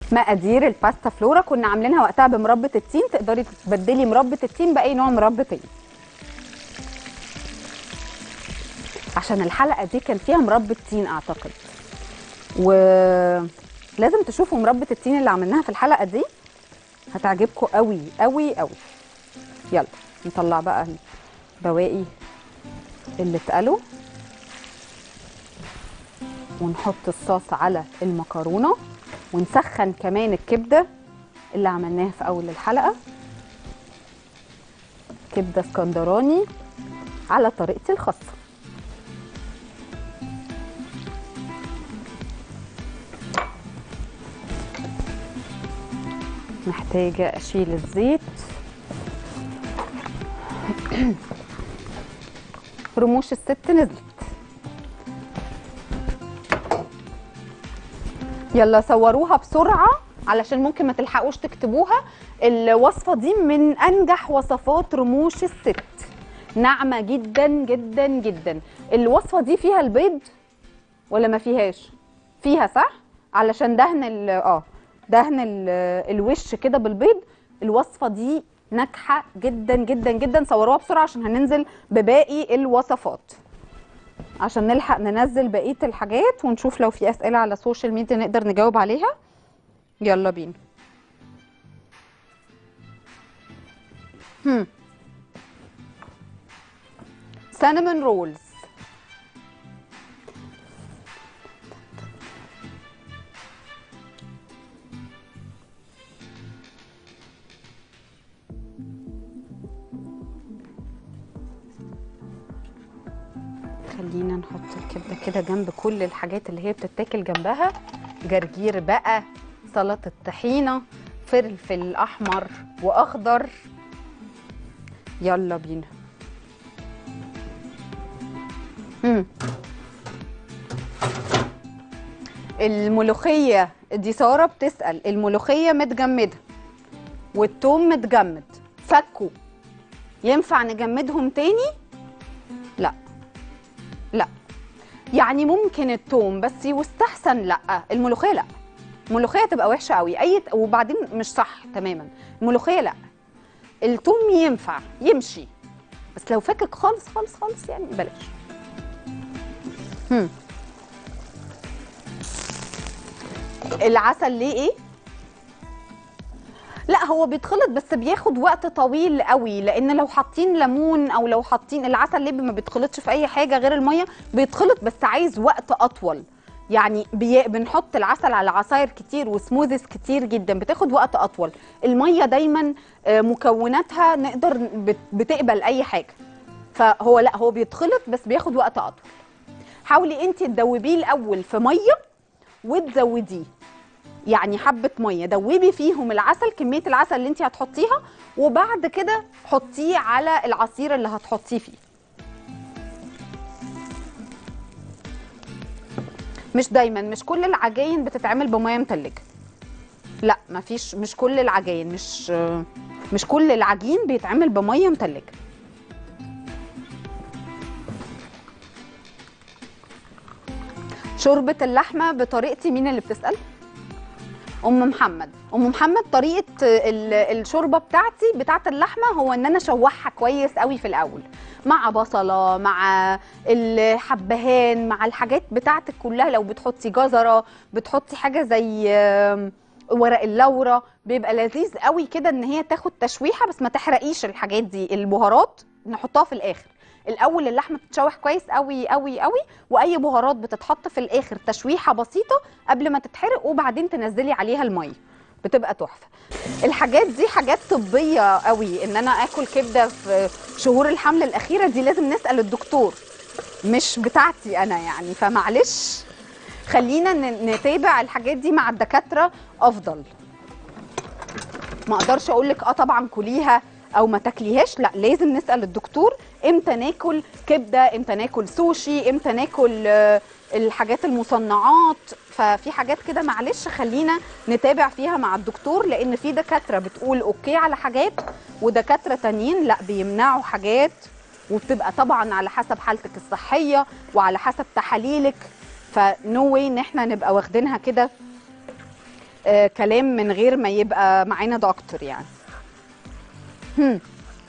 مقادير الباستا فلورا كنا عاملينها وقتها بمربى التين تقدري تبدلي مربى التين باي نوع مربى تاني عشان الحلقه دي كان فيها مربى التين اعتقد ولازم تشوفوا مربى التين اللي عملناها في الحلقه دي هتعجبكم قوي قوي قوي يلا نطلع بقى البواقي اللي اتقلوا ونحط الصوص على المكرونه ونسخن كمان الكبده اللي عملناها في اول الحلقه كبده اسكندراني على طريقتي الخاصه محتاجه اشيل الزيت رموش الست نزلت يلا صوروها بسرعه علشان ممكن ما تلحقوش تكتبوها الوصفه دي من انجح وصفات رموش الست ناعمه جدا جدا جدا الوصفه دي فيها البيض ولا ما فيهاش فيها صح علشان دهن ال اه دهن ال الوش كده بالبيض الوصفه دي ناجحه جدا جدا جدا صوروها بسرعه عشان هننزل بباقي الوصفات عشان نلحق ننزل بقيه الحاجات ونشوف لو في اسئله على السوشيال ميديا نقدر نجاوب عليها يلا بينا هم سينامون رولز خلينا نحط الكبده كده جنب كل الحاجات اللي هي بتتاكل جنبها جرجير بقى سلطه طحينه فلفل احمر واخضر يلا بينا مم. الملوخيه دي ساره بتسال الملوخيه متجمده والثوم متجمد فكوا ينفع نجمدهم تاني لا لا يعني ممكن التوم بس يستحسن لا الملوخيه لا الملوخيه تبقى وحشه قوي اي وبعدين مش صح تماما الملوخيه لا التوم ينفع يمشي بس لو فكك خالص خالص خالص يعني بلاش هم. العسل ليه ايه لا هو بيتخلط بس بياخد وقت طويل قوي لان لو حاطين ليمون او لو حاطين العسل ليه ما بيتخلطش في اي حاجه غير الميه بيتخلط بس عايز وقت اطول يعني بي... بنحط العسل على عصاير كتير وسموذيز كتير جدا بتاخد وقت اطول الميه دايما آه، مكوناتها نقدر بت... بتقبل اي حاجه فهو لا هو بيتخلط بس بياخد وقت اطول حاولي انت تدوبيه الاول في ميه وتزوديه يعني حبه ميه دوبي فيهم العسل كميه العسل اللي انت هتحطيها وبعد كده حطيه على العصير اللي هتحطيه فيه مش دايما مش كل العجاين بتتعمل بميه متلجه لا مفيش مش كل العجاين مش مش كل العجين بيتعمل بميه متلجه شوربه اللحمه بطريقتي مين اللي بتسال ام محمد ام محمد طريقه ال- الشوربه بتاعتي بتاعه اللحمه هو ان انا اشوحها كويس قوي في الاول مع بصله مع الحبهان مع الحاجات بتاعتك كلها لو بتحطي جزره بتحطي حاجه زي آم، ورق اللورة بيبقى لذيذ قوي كده ان هي تاخد تشويحه بس ما تحرقيش الحاجات دي البهارات نحطها في الاخر الاول اللحمه بتتشوح كويس قوي قوي قوي واي بهارات بتتحط في الاخر تشويحه بسيطه قبل ما تتحرق وبعدين تنزلي عليها الميه بتبقى تحفه الحاجات دي حاجات طبيه قوي ان انا اكل كبده في شهور الحمل الاخيره دي لازم نسال الدكتور مش بتاعتي انا يعني فمعلش خلينا ن- نتابع الحاجات دي مع الدكاتره افضل ما اقدرش اقول لك اه طبعا كليها او ما تاكليهاش لا لازم نسال الدكتور امتى ناكل كبده امتى ناكل سوشي امتى ناكل آه، الحاجات المصنعات ففي حاجات كده معلش خلينا نتابع فيها مع الدكتور لان في دكاتره بتقول اوكي على حاجات ودكاتره تانيين لا بيمنعوا حاجات وبتبقى طبعا على حسب حالتك الصحيه وعلى حسب تحاليلك فنو واي ان احنا نبقى واخدينها كده آه كلام من غير ما يبقى معانا دكتور يعني هم.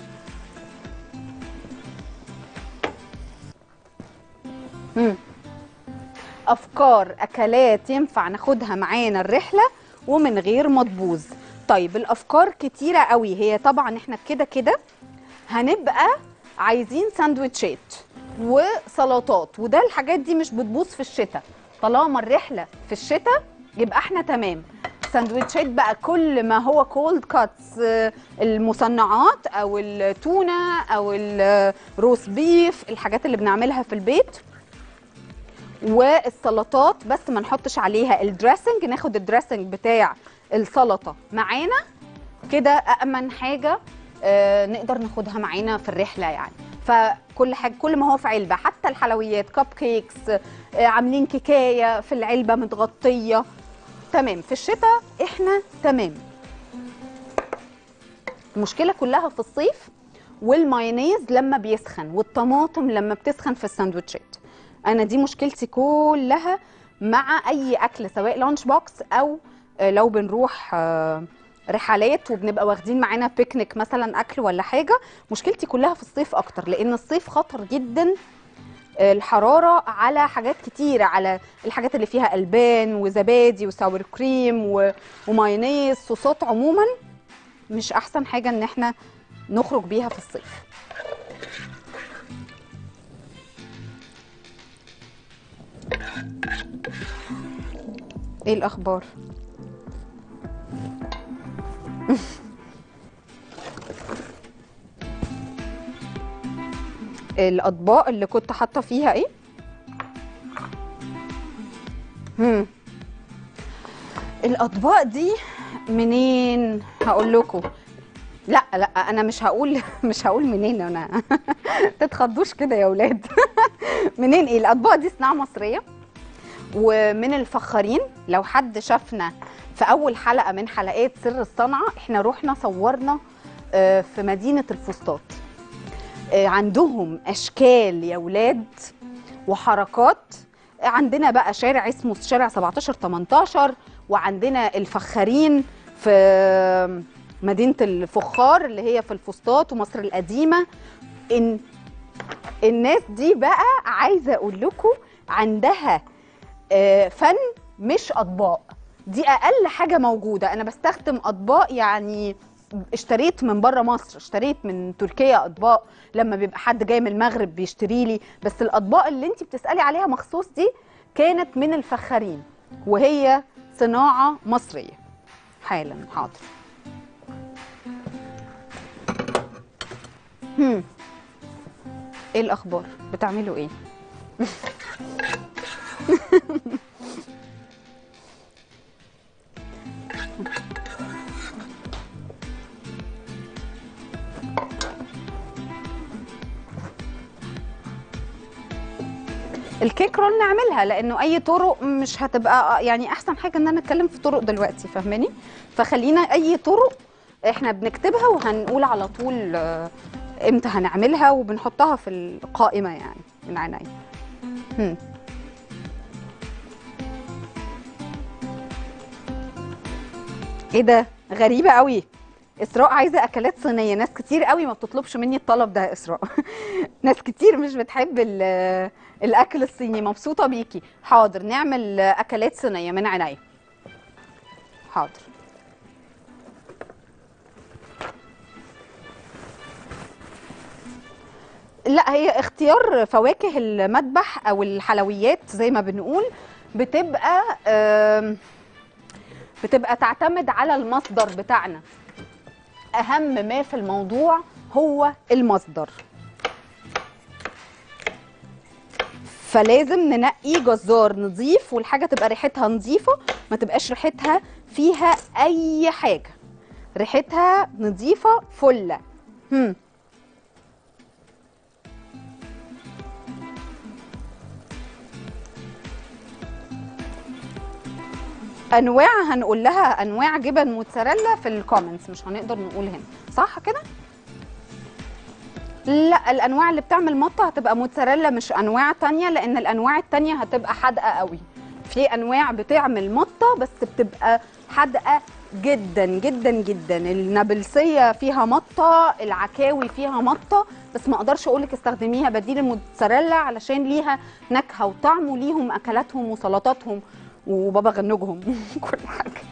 هم. افكار اكلات ينفع ناخدها معانا الرحله ومن غير ما تبوظ طيب الافكار كتيره قوي هي طبعا احنا كده كده هنبقى عايزين ساندوتشات وسلطات وده الحاجات دي مش بتبوظ في الشتاء طالما الرحله في الشتاء يبقى احنا تمام ساندوتشات بقى كل ما هو كولد كاتس المصنعات او التونه او الروس بيف الحاجات اللي بنعملها في البيت والسلطات بس ما نحطش عليها الدريسنج ناخد الدريسنج بتاع السلطه معانا كده امن حاجه آه، نقدر ناخدها معانا في الرحله يعني فكل حاجه كل ما هو في علبه حتى الحلويات كب كيكس آه، عاملين كيكايه في العلبه متغطيه تمام في الشتاء احنا تمام المشكله كلها في الصيف والمايونيز لما بيسخن والطماطم لما بتسخن في الساندوتشات انا دي مشكلتي كلها مع اي اكل سواء لانش بوكس او آه، لو بنروح آه، رحلات وبنبقى واخدين معانا بيكنيك مثلا اكل ولا حاجه مشكلتي كلها في الصيف اكتر لان الصيف خطر جدا آه، الحراره على حاجات كتيره على الحاجات اللي فيها البان وزبادي وساور كريم و- ومايونيز صوصات عموما مش احسن حاجه ان احنا نخرج بيها في الصيف ايه الاخبار الاطباق اللي كنت حاطه فيها ايه هم. الاطباق دي منين هقول لكم لا لا انا مش هقول مش هقول منين انا تتخضوش كده يا اولاد منين ايه الاطباق دي صناعه مصريه ومن الفخارين لو حد شافنا في اول حلقه من حلقات سر الصنعه احنا رحنا صورنا آه، في مدينه الفسطاط آه، عندهم اشكال يا ولاد وحركات عندنا بقى شارع اسمه شارع 17 18 وعندنا الفخارين في مدينه الفخار اللي هي في الفسطاط ومصر القديمه ان الناس دي بقى عايزه اقول لكم عندها آه، فن مش اطباق دي اقل حاجه موجوده انا بستخدم اطباق يعني اشتريت من بره مصر اشتريت من تركيا اطباق لما بيبقى حد جاي من المغرب بيشتري لي بس الاطباق اللي انت بتسالي عليها مخصوص دي كانت من الفخارين وهي صناعه مصريه حالا حاضر هم. ايه الاخبار بتعملوا ايه الكيك رول نعملها لانه اي طرق مش هتبقى يعني احسن حاجه ان انا اتكلم في طرق دلوقتي فاهماني فخلينا اي طرق احنا بنكتبها وهنقول على طول آه، امتى هنعملها وبنحطها في القائمه يعني من عينيا هم. ايه ده غريبه قوي اسراء عايزه اكلات صينيه ناس كتير قوي ما بتطلبش مني الطلب ده يا اسراء ناس كتير مش بتحب ال- الاكل الصيني مبسوطه بيكي حاضر نعمل اكلات صينيه من عينيا حاضر لا هي اختيار فواكه المذبح او الحلويات زي ما بنقول بتبقى آم، بتبقى تعتمد على المصدر بتاعنا اهم ما في الموضوع هو المصدر فلازم ننقي جزار نظيف والحاجه تبقى ريحتها نظيفه ما تبقاش ريحتها فيها اي حاجه ريحتها نظيفه فله هم. انواع هنقول لها انواع جبن موتزاريلا في الكومنتس مش هنقدر نقول هنا صح كده لا الانواع اللي بتعمل مطه هتبقى موتزاريلا مش انواع تانية لان الانواع التانية هتبقى حادقه قوي في انواع بتعمل مطه بس بتبقى حادقه جدا جدا جدا النابلسيه فيها مطه العكاوي فيها مطه بس ما اقدرش اقول لك استخدميها بديل الموتزاريلا علشان ليها نكهه وطعم وليهم اكلاتهم وسلطاتهم وبابا غنوجهم كل حاجه